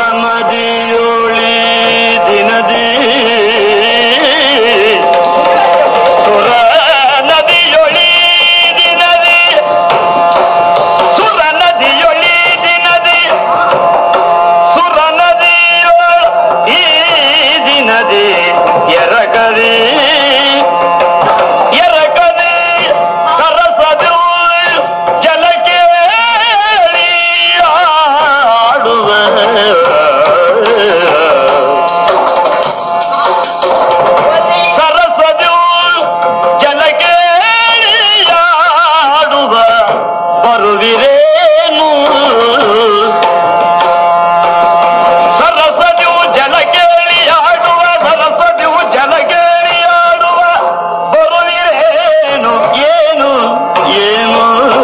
ನದಿಯೊಳಿ ದಿನದಿ ಸುರ ನದಿಯೊಳಿ ದಿನದಿ ಸುರ ನದಿಯೊಳಿ ದಿನದಿ ಸುರ ನದಿಯೊ ಈ ದಿನದಿ ಎರಗದಿ ಎರಗದಿ ಸರಸದು ಜಲಕ್ಕೆ ಆಡುವೆ ಸರಸದು ಜಲಕ್ಕೆ ಆಡುವ ಬರುವಿರೇನು ಸರಸದಿವು ಜಲಕೇಳಿ ಆಡುವ ಸರಸದಿವು ಜಲಕೇಳಿ ಆಡುವ ಬರುವಿರೇನು ಏನು ಏನು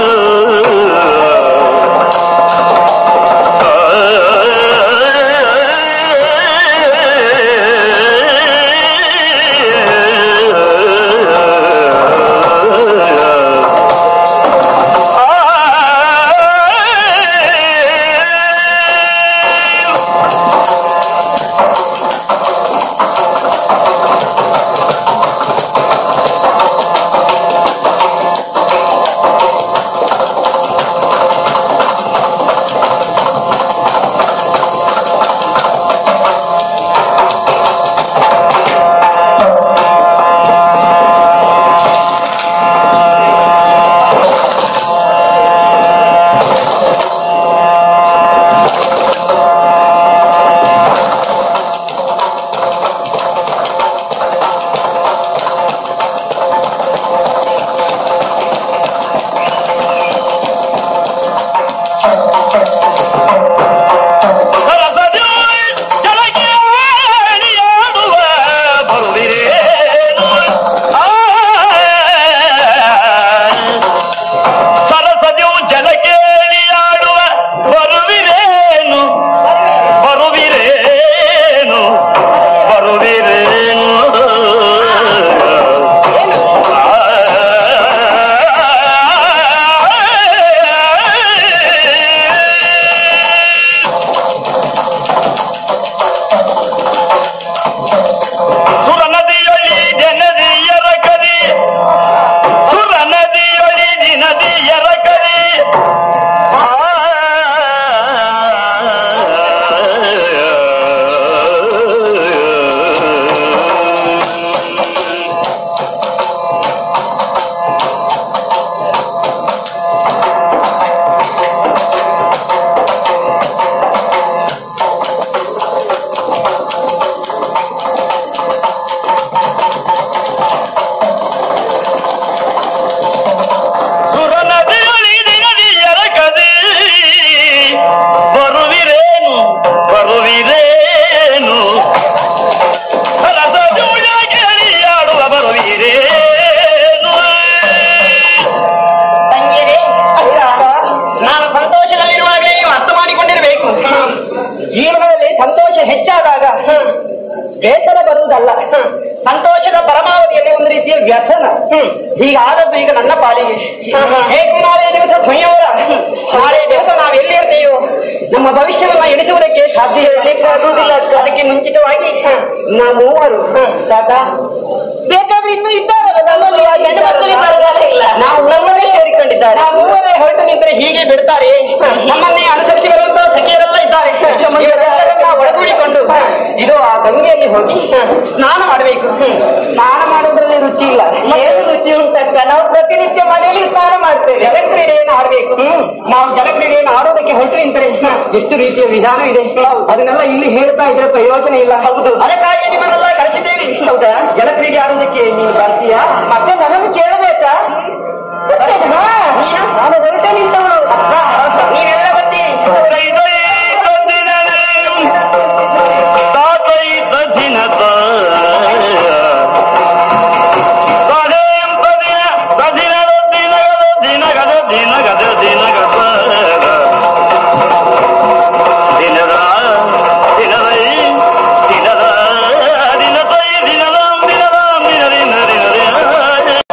ಸರಸದಿವು ಜಲಕೇಳಿ ಆಡುವ ಬರುವಿರೇನು ಆ ಸರಸದಿವು ಜಲಕೇಳಿ ಆಡುವ ಬರುವಿರೇನು ಬರುವಿರೇನು ಬರುವಿರೇನು ಸುರ ನದಿಯೊಳಿ ಜನದಿ ಎರಕದಿ ಸುರ ನದಿಯೊಳಿ ದಿನದಿ ಎರಕದಿ ಸುರ ನದಿಯೊಳಿ ದಿನದಿ ಎರಕದಿ ಬರುವಿರೇನು ಬರುವಿರೇನು ಸರಸ ಜೋಳ ಕೇಳಿ ಆಡುವ ಬರುವಿರೇನು ತಂಗಿಯರೇ ನಾನು ಸಂತೋಷದಲ್ಲಿರುವಾಗಲೇ ನೀವು ಅರ್ಥ ಮಾಡಿಕೊಂಡಿರಬೇಕು ಜೀವನದಲ್ಲಿ ಸಂತೋಷ ಹೆಚ್ಚಾದಾಗ ಬೇಸರ ಬರುವುದಲ್ಲ ಸಂತೋಷದ ಪರಮಾವಧಿಯಲ್ಲಿ ಒಂದು ರೀತಿಯ ವ್ಯಸನ ಹೀಗಾದದ್ದು ಈಗ ನನ್ನ ಪಾಲಿಗೆ ಹೇಗೂ ನಾಳೆ ದಿವಸ ಸಂಯವರ ನಾಳೆ ದಿವಸ ನಾವು ಎಲ್ಲಿರ್ತೇವೋ ನಮ್ಮ ಭವಿಷ್ಯವನ್ನ ಎಣಿಸುವುದಕ್ಕೆ ಸಾಧ್ಯ ಇರಲಿಕ್ಕೆ ಆಗುವುದಿಲ್ಲ ಅದಕ್ಕೆ ಮುಂಚಿತವಾಗಿ ನಾವು ಮೂವರು ಸಾಕಾ ಬೇಕಾದ್ರೆ ಇನ್ನೂ ಇದ್ದಾರಲ್ಲ ನಮ್ಮಲ್ಲಿ ಆ ಹೆಣ್ಣು ಮಕ್ಕಳು ಇದ್ದಾರಲ್ಲ ಇಲ್ಲ ನಾವು ನಮ್ಮನ್ನೇ ಸೇರಿಕೊಂಡಿದ್ದಾರೆ ನಾವು ಮೂವರೇ ಹೊರಟು ನಿಂತರೆ ಹೀಗೆ ಬಿಡ್ತಾರೆ ನಮ್ಮನ್ನೇ ಅನುಸರಿಸಿ ಬರುವಂತಹ ಸಖಿಯರೆಲ್ಲ ಇದ್ದಾರೆ ಇವರೆಲ್ಲರನ್ನ ಒಳಗೂಡಿಕೊಂಡು ಇದು ಆ ಗಂಗೆಯಲ್ಲಿ ಹೋಗಿ ಸ್ನಾನ ಮಾಡಬೇಕು ಸ್ನಾನ ಮಾಡುವುದರಲ್ಲಿ ರುಚಿ ಇಲ್ಲ ಏನು ರುಚಿ ಉಂಟಕ್ಕ ನಾವು ಪ್ರತಿನಿತ್ಯ ಮನೆಯಲ್ಲಿ ಸ್ನಾನ ಮಾಡ್ತೇವೆ ಜಲಕ್ರೀಡೆಯನ್ನು ಆಡಬೇಕು ನಾವು ಜಲಕ್ರೀಡೆಯನ್ನು ಆಡೋದಕ್ಕೆ ಹೊರಟು ನಿಂತರೆ ಎಷ್ಟು ರೀತಿಯ ವಿಧಾನ ಇದೆ ಅದನ್ನೆಲ್ಲ ಇಲ್ಲಿ ಹೇಳ್ತಾ ಇದ್ರೆ ಪ್ರಯೋಜನ ಇಲ್ಲ ಹೌದು ಅದಕ್ಕಾಗಿ ನಿಮ್ಮನ್ನೆಲ್ಲ ಕಳಿಸಿದ್ದೇನೆ ಹೌದಾ ಜಲಕ್ರೀಡೆ ಆಡೋದಕ್ಕೆ ನೀನು ಬರ್ತೀಯಾ ಮತ್ತೆ ನನ್ನನ್ನು ಕೇಳಬೇಕಾ ಬರ್ತೇನೆ. ಹಾ, ನಾನು ಹೊರಟೆ ನಿಂತವಳು ಅಪ್ಪ, ನೀವೆಲ್ಲ ಬರ್ತೀರಿ ಕೈದೈ ತಂದಿನನೆ ತಾತೈ ತಜಿನತ ತದೇಂ ತದಿನ ತದಿನದ ದಿನಗದ ದಿನಗದ ದಿನಗದ ದಿನಗದ ದಿನದ ದಿನದೈ ದಿನದ ದಿನದೈ ದಿನದ ದಿನದ ದಿನ ದಿನ ದಿನ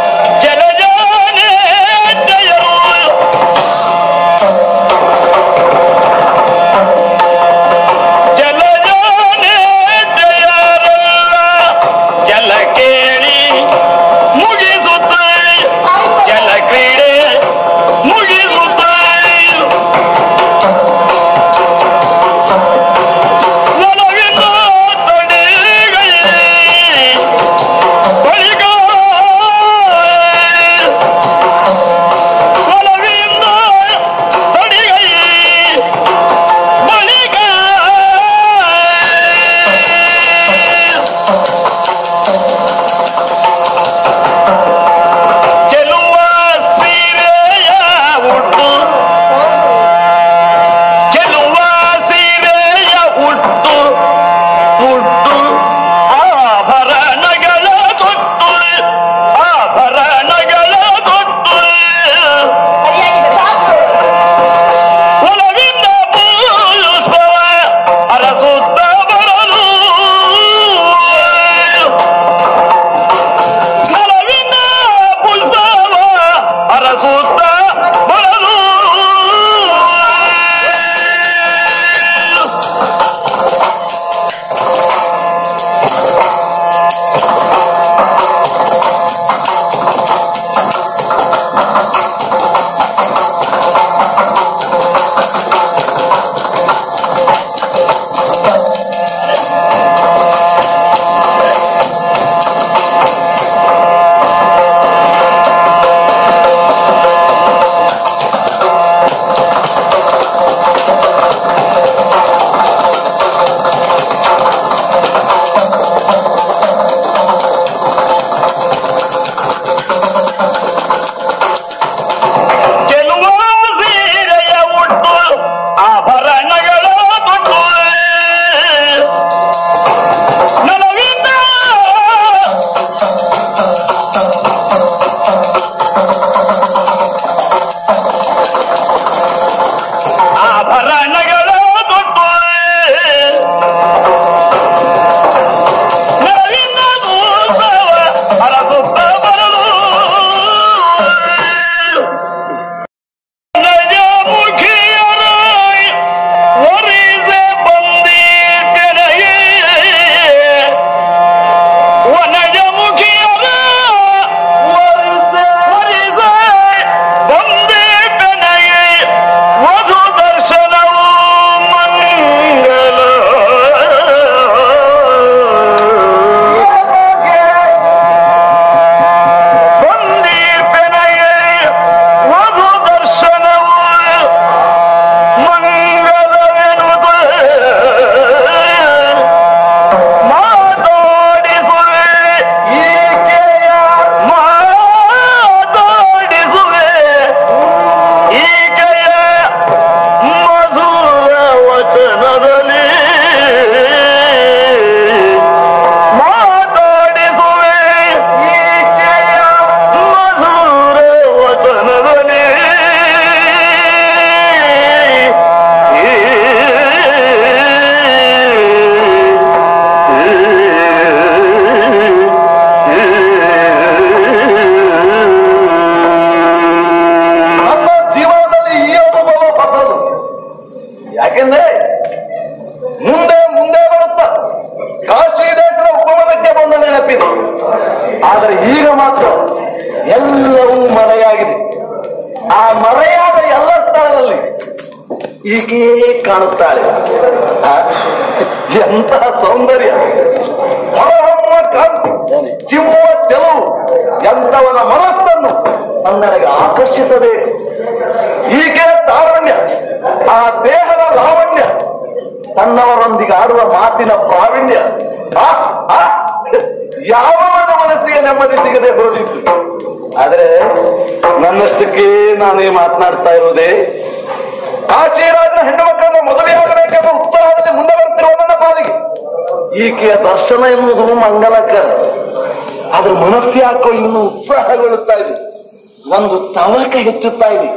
ಮುಂದೆ ಮುಂದೆ ಬರುತ್ತ ಕಾಶಿ ದೇಶದ ಉಪವನಕ್ಕೆ ಬಂದ ನೆನಪಿದೆ ಆದರೆ ಈಗ ಮಾತ್ರ ಎಲ್ಲವೂ ಮರೆಯಾಗಿದೆ ಆ ಮರೆಯಾದ ಎಲ್ಲ ಸ್ಥಳದಲ್ಲಿ ಈಗೇ ಕಾಣುತ್ತಾಳೆ ಆ, ಎಂತಹ ಸೌಂದರ್ಯ ಹೊರಹೊಮ್ಮುವ ಕಾಂತಿ ಚಿಮ್ಮುವ ಚೆಲುವು ಎಂತವನ ಮನಸ್ಸನ್ನು ನನ್ನಡೆಗೆ ಆಕರ್ಷಿಸಬೇಕು ಈಕೆಯ ತಾರುಣ್ಯ ಆ ದೇಹದ ಲಾವಣ್ಯ ತನ್ನವರೊಂದಿಗೆ ಆಡುವ ಮಾತಿನ ಪ್ರಾವೀಣ್ಯ ಆ, ಆ, ಯಾವನ ಮನಸ್ಸಿಗೆ ನೆಮ್ಮದಿ ಸಿಗದೆ ಹೋದಿತ್ತು ಆದ್ರೆ ನನ್ನಷ್ಟಕ್ಕೆ ನಾನೇ ಮಾತನಾಡ್ತಾ ಇರುವುದೇ ಕಾಶಿರಾಜನ ಹೆಣ್ಣು ಮಕ್ಕಳನ್ನ ಮದುವೆಯಾಗಬೇಕೆಂಬ ಉತ್ಸಾಹದಲ್ಲಿ ಮುಂದೆ ಬರ್ತಿರುವ ನನ್ನ ಪಾಲಿಗೆ ಈಕೆಯ ದರ್ಶನ ಎನ್ನುವುದು ಮಂಗಲಕರ ಆದ್ರೆ ಮನಸ್ಸು ಯಾಕೋ ಇನ್ನು ಉತ್ಸಾಹಗೊಳ್ಳುತ್ತಾ ಇದೆ ಒಂದು ತವಕ ಹೆಚ್ಚುತ್ತಾ ಇದೆ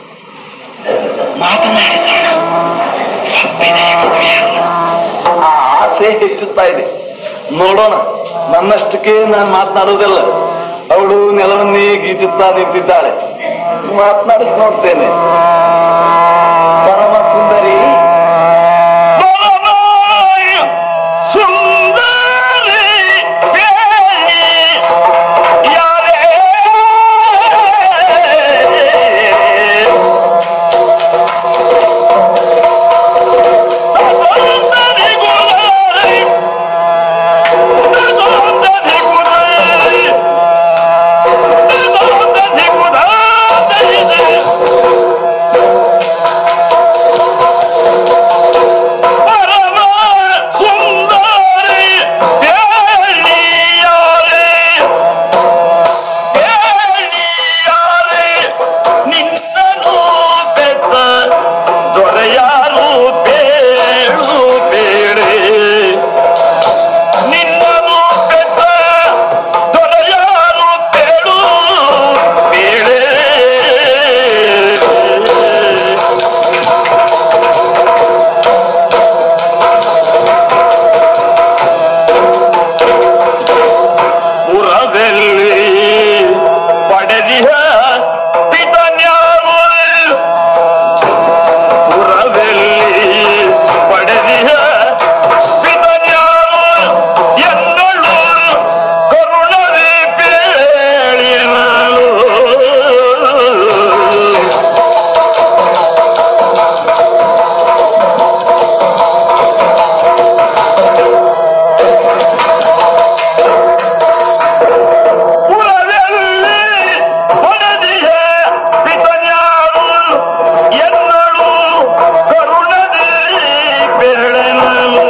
ಆ ಆಸೆ ಹೆಚ್ಚುತ್ತಾ ಇದೆ ನೋಡೋಣ ನನ್ನಷ್ಟಕ್ಕೆ ನಾನು ಮಾತನಾಡುವುದಿಲ್ಲ ಅವಳು ನೆಲವನ್ನೇ ಗೀಚುತ್ತಾ ನಿಂತಿದ್ದಾಳೆ ಮಾತನಾಡಿಸಿ ನೋಡ್ತೇನೆ ಪರಮ ಸುಂದರಿ ಬಲವಾಯ ಸುಂದರಿ ಬೇಡಿ ಯಾರೇ ಸುಂದರಿ ಗುಣರಿ ಸುಂದರಿ ಗುಣರಿ ಸುಂದರಿ ಗುಣರಿ ಪರಮ ಸುಂದರಿ ಬೇಡಿಯಾರೆ ಬೇಡಿಯಾರೆ ನಿನ್ನನು ಬೆತ್ತ ದೊರೆಯಾರು ಬೇಳು ಬೇಡೆ ನಿನ್ನನು ಬೆತ್ತ ದೊರೆಯಾರು ಬೇಳು ಬೇಡೆ ಪುರದಲ್ಲಿ ಪಡೆದಿಹ ಪಿತನ್ಯಾರು ಪುರದಲ್ಲಿ ಪಡೆದಿಹ ಪಿತನ್ಯಾರು ಎಂದಳು ಕರುಣದಿ ಬೇಳಿನಳು ಪುರದಲ್ಲಿ ಹೊಡೆದಿಹ ಪಿತನ್ಯಾರು ಎನ್ನಳು ಕರುಣದಿ ಬೆಳೆನಲು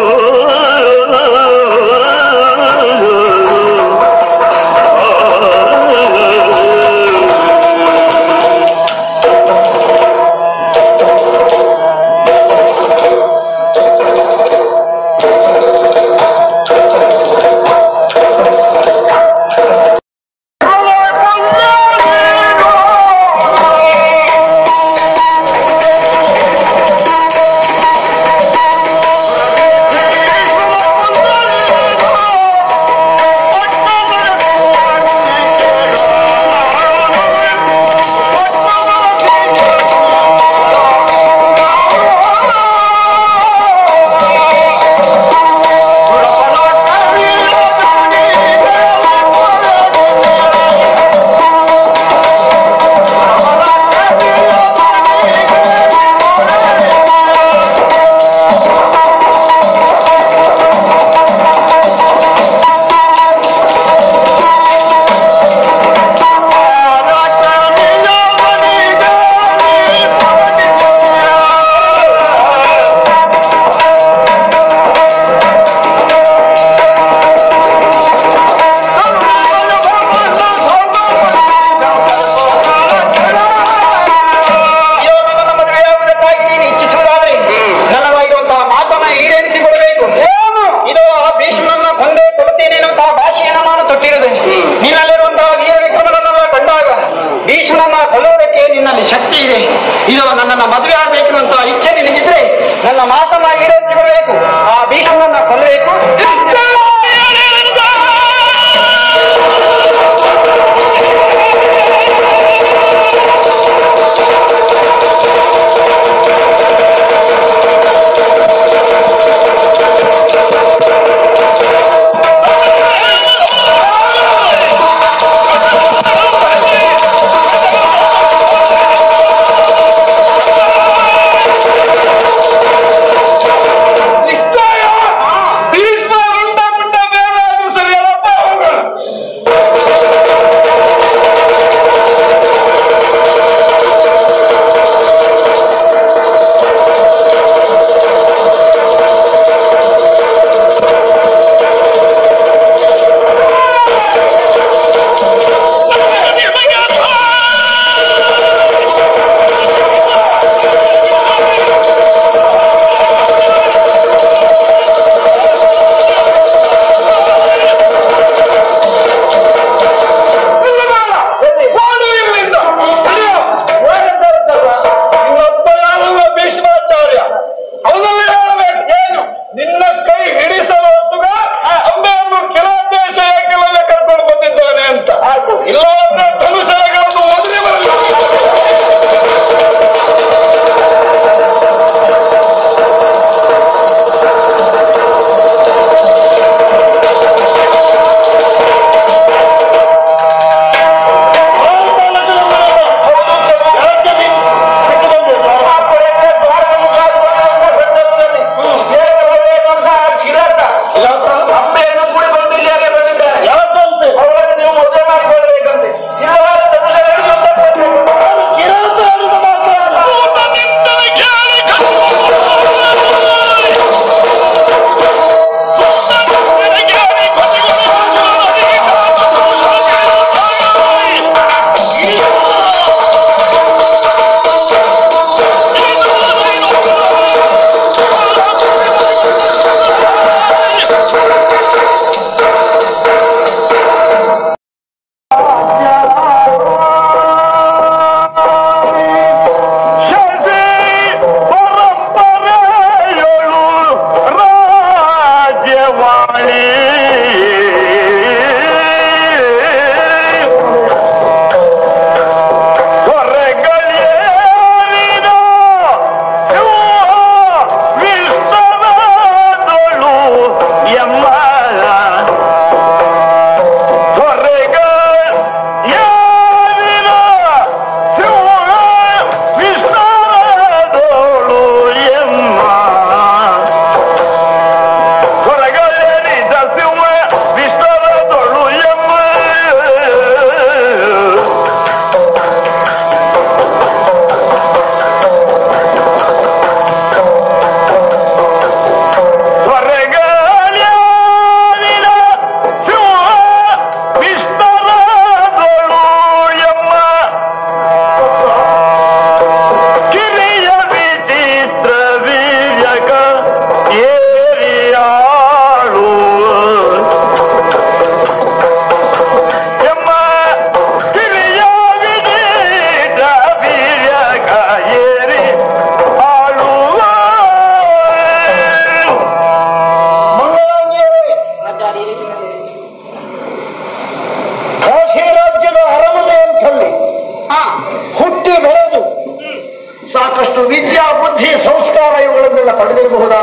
ಅಯ್ಯೋ ನನ್ನ ಮದುವೆಯಾಗುವುದಕ್ಕಾಗಿ ನೀನು ಇಚ್ಛಿಸುವುದಾದ್ರೆ ನನ್ನದಾಗಿರುವಂತಹ ಮಾತನ್ನ ಈಡೇರಿಸಿಕೊಡಬೇಕು ಇದು ಆ ಭೀಷ್ಮನನ್ನ ಕೊಂದೇ ಕೊಡುತ್ತೇನೆ ಎನ್ನುವಂತಹ ಭಾಷೆಯನ್ನ ನಾನು ತೊಟ್ಟಿರುವುದು ನಿನ್ನಲ್ಲಿರುವಂತಹ ವೀರ ವಿಕ್ರಮನನ್ನ ಕಂಡಾಗ ಭೀಷ್ಮನನ್ನ ಕೊಲ್ಲುವುದಕ್ಕೆ ನಿನ್ನಲ್ಲಿ ಶಕ್ತಿ ಇದೆ ಇದು ನನ್ನನ್ನ ಮದುವೆ ಆಗಬೇಕೆನ್ನುವಂತಹ ಇಚ್ಛೆ ನಿನಗಿದ್ರೆ ನನ್ನ ಮಾತನ್ನ ಈಡೇರಿಸಿಕೊಡಬೇಕು ಆ ಭೀಷ್ಮನನ್ನ ಕೊಲ್ಲಬೇಕು ಿ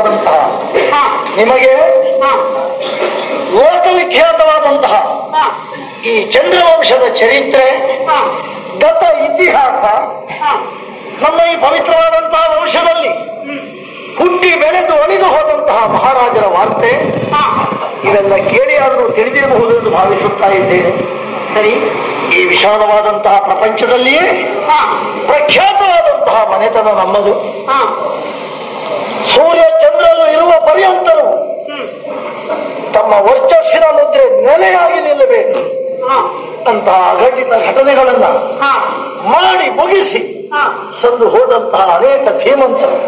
ಪವಿತ್ರವಾದಂತಹ ನಿಮಗೆ ಲೋಕವಿಖ್ಯಾತವಾದಂತಹ ಈ ಚಂದ್ರವಂಶದ ಚರಿತ್ರೆ ಗತ ಇತಿಹಾಸ ನಮ್ಮ ಈ ಪವಿತ್ರವಾದಂತಹ ವಂಶದಲ್ಲಿ ಹುಟ್ಟಿ ಬೆಳೆದು ಅಳಿದು ಹೋದಂತಹ ಮಹಾರಾಜರ ವಾರ್ತೆ ಇವೆಲ್ಲ ಕೇಳಿ ಆದರೂ ತಿಳಿದಿರಬಹುದು ಎಂದು ಭಾವಿಸುತ್ತಾ ಇದ್ದೇನೆ ಸರಿ ಈ ವಿಶಾಲವಾದಂತಹ ಪ್ರಪಂಚದಲ್ಲಿಯೇ ಪ್ರಖ್ಯಾತವಾದಂತಹ ಮನೆತನ ನಮ್ಮದು ಸೂರ್ಯ ಚಂದ್ರನು ಇರುವ ಪರ್ಯಂತರೂ ತಮ್ಮ ವರ್ಚಸ್ಸಿನ ಮುದ್ರೆ ನೆಲೆಯಾಗಿ ನಿಲ್ಲಬೇಕು ಅಂತಹ ಅಘಟಿತ ಘಟನೆಗಳನ್ನ ಮಾಡಿ ಮುಗಿಸಿ ಸಂದು ಹೋದಂತಹ ಅನೇಕ ಧೀಮಂತರು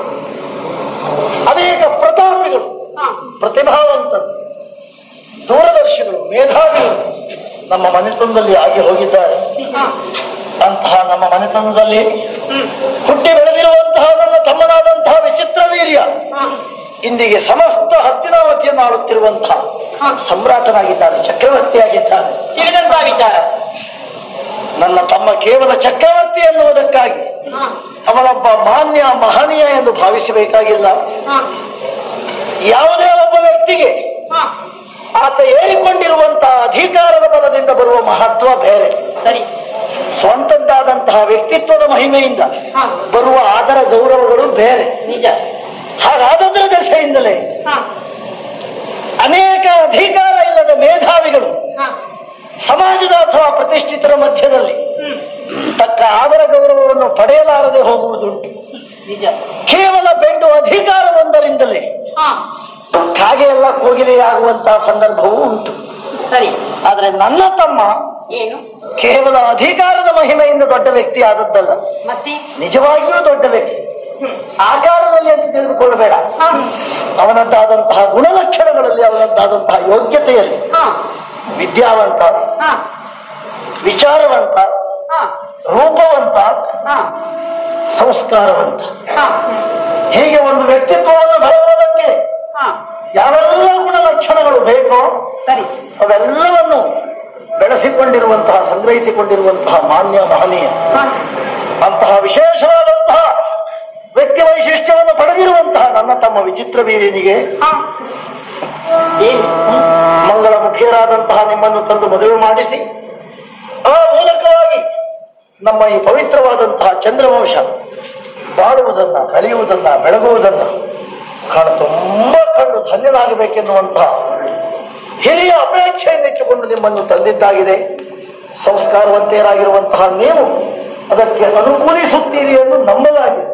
ಅನೇಕ ಪ್ರತಾಪಿಗಳು ಪ್ರತಿಭಾವಂತರು ದೂರದರ್ಶಿಗಳು ಮೇಧಾವಿಗಳು ನಮ್ಮ ಮನೆತನದಲ್ಲಿ ಆಗಿ ಹೋಗಿದ್ದಾರೆ ಅಂತಹ ನಮ್ಮ ಮನೆತನದಲ್ಲಿ ಹುಟ್ಟಿ ಬೆಳೆದಿರುವಂತಹ ನನ್ನ ತಮ್ಮನಾದಂತಹ ವಿಚಿತ್ರ ವೀರ್ಯ ಇಂದಿಗೆ ಸಮಸ್ತ ಹತ್ತಿನಾವತಿಯನ್ನು ಆಳುತ್ತಿರುವಂತಹ ಸಮ್ರಾಟನಾಗಿದ್ದಾನೆ ಚಕ್ರವರ್ತಿಯಾಗಿದ್ದಾನೆ ತಿಳಿದಂತ ವಿಚಾರ ನನ್ನ ತಮ್ಮ ಕೇವಲ ಚಕ್ರವರ್ತಿ ಎನ್ನುವುದಕ್ಕಾಗಿ ಅವನೊಬ್ಬ ಮಾನ್ಯ ಮಹನೀಯ ಎಂದು ಭಾವಿಸಬೇಕಾಗಿಲ್ಲ ಯಾವುದೇ ಒಬ್ಬ ವ್ಯಕ್ತಿಗೆ ಆತ ಏರಿಕೊಂಡಿರುವಂತಹ ಅಧಿಕಾರದ ಬಲದಿಂದ ಬರುವ ಮಹತ್ವ ಬೇರೆ ಸರಿ ಸ್ವಂತದ್ದಾದಂತಹ ವ್ಯಕ್ತಿತ್ವದ ಮಹಿಮೆಯಿಂದ ಹಾ. ಬರುವ ಆದರ ಗೌರವಗಳು ಬೇರೆ ನಿಜ ಹಾಗಾದದ್ರ ದಶೆಯಿಂದಲೇ ಅನೇಕ ಅಧಿಕಾರ ಇಲ್ಲದ ಮೇಧಾವಿಗಳು ಸಮಾಜದ ಅಥವಾ ಪ್ರತಿಷ್ಠಿತರ ಮಧ್ಯದಲ್ಲಿ ತಕ್ಕ ಆದರ ಗೌರವವನ್ನು ಪಡೆಯಲಾರದೆ ಹೋಗುವುದುಂಟು ನಿಜ ಕೇವಲ ಬೆಂಡು ಅಧಿಕಾರವೊಂದರಿಂದಲೇ ಕಾಗೆ ಎಲ್ಲ ಕೋಗಿಲೆಯಾಗುವಂತಹ ಸಂದರ್ಭವೂ ಉಂಟು ಸರಿ ಆದ್ರೆ ನನ್ನ ತಮ್ಮ ಏನು ಕೇವಲ ಅಧಿಕಾರದ ಮಹಿಮೆಯಿಂದ ದೊಡ್ಡ ವ್ಯಕ್ತಿ ಆದದ್ದಲ್ಲ ಮತ್ತೆ ನಿಜವಾಗಿಯೂ ದೊಡ್ಡ ವ್ಯಕ್ತಿ ಆಕಾರದಲ್ಲಿ ಅಂತ ತಿಳಿದುಕೊಳ್ಳಬೇಡ ಅವನದ್ದಾದಂತಹ ಗುಣಲಕ್ಷಣಗಳಲ್ಲಿ ಅವನದ್ದಾದಂತಹ ಯೋಗ್ಯತೆಯಲ್ಲಿ ಹಾ ವಿದ್ಯಾವಂತ ಹಾ ವಿಚಾರವಂತ ಹಾ ರೂಪವಂತ ಹಾ ಸಂಸ್ಕಾರವಂತ ಹಾ ಹೀಗೆ ಒಂದು ವ್ಯಕ್ತಿತ್ವವನ್ನು ಬರುವುದಕ್ಕೆ ಹಾ ಯಾವೆಲ್ಲ ಗುಣಲಕ್ಷಣಗಳು ಬೇಕೋ ಸರಿ ಅವೆಲ್ಲವನ್ನು ಬೆಳೆಸಿಕೊಂಡಿರುವಂತಹ ಸಂಗ್ರಹಿಸಿಕೊಂಡಿರುವಂತಹ ಮಾನ್ಯ ಮಹನೀಯ ಹಾ ಅಂತಹ ವಿಶೇಷವಾದಂತಹ ವ್ಯಕ್ತಿ ವೈಶಿಷ್ಟ್ಯವನ್ನು ಪಡೆದಿರುವಂತಹ ನನ್ನ ತಮ್ಮ ವಿಚಿತ್ರ ವೀರ್ಯನಿಗೆ ಹಾ ಏನು ಮಂಗಳ ಮುಖಿಯರಾದಂತಹ ನಿಮ್ಮನ್ನು ತಂದು ಮದುವೆ ಮಾಡಿಸಿ ಆ ಮೂಲಕವಾಗಿ ನಮ್ಮ ಈ ಪವಿತ್ರವಾದಂತಹ ಚಂದ್ರವಂಶ ಬಾಳುವುದನ್ನ ಕಲಿಯುವುದನ್ನ ಬೆಳಗುವುದನ್ನ ಕಾಣ ತುಂಬಾ ಕಂಡು ಧನ್ಯನಾಗಬೇಕೆನ್ನುವಂತಹ ಹಿರಿಯ ಅಪೇಕ್ಷೆಯನ್ನು ಇಟ್ಟುಕೊಂಡು ನಿಮ್ಮನ್ನು ತಂದಿದ್ದಾಗಿದೆ ಸಂಸ್ಕಾರವಂತೆಯರಾಗಿರುವಂತಹ ನೀವು ಅದಕ್ಕೆ ಅನುಕೂಲಿಸುತ್ತೀರಿ ಎಂದು ನಂಬಲಾಗಿದೆ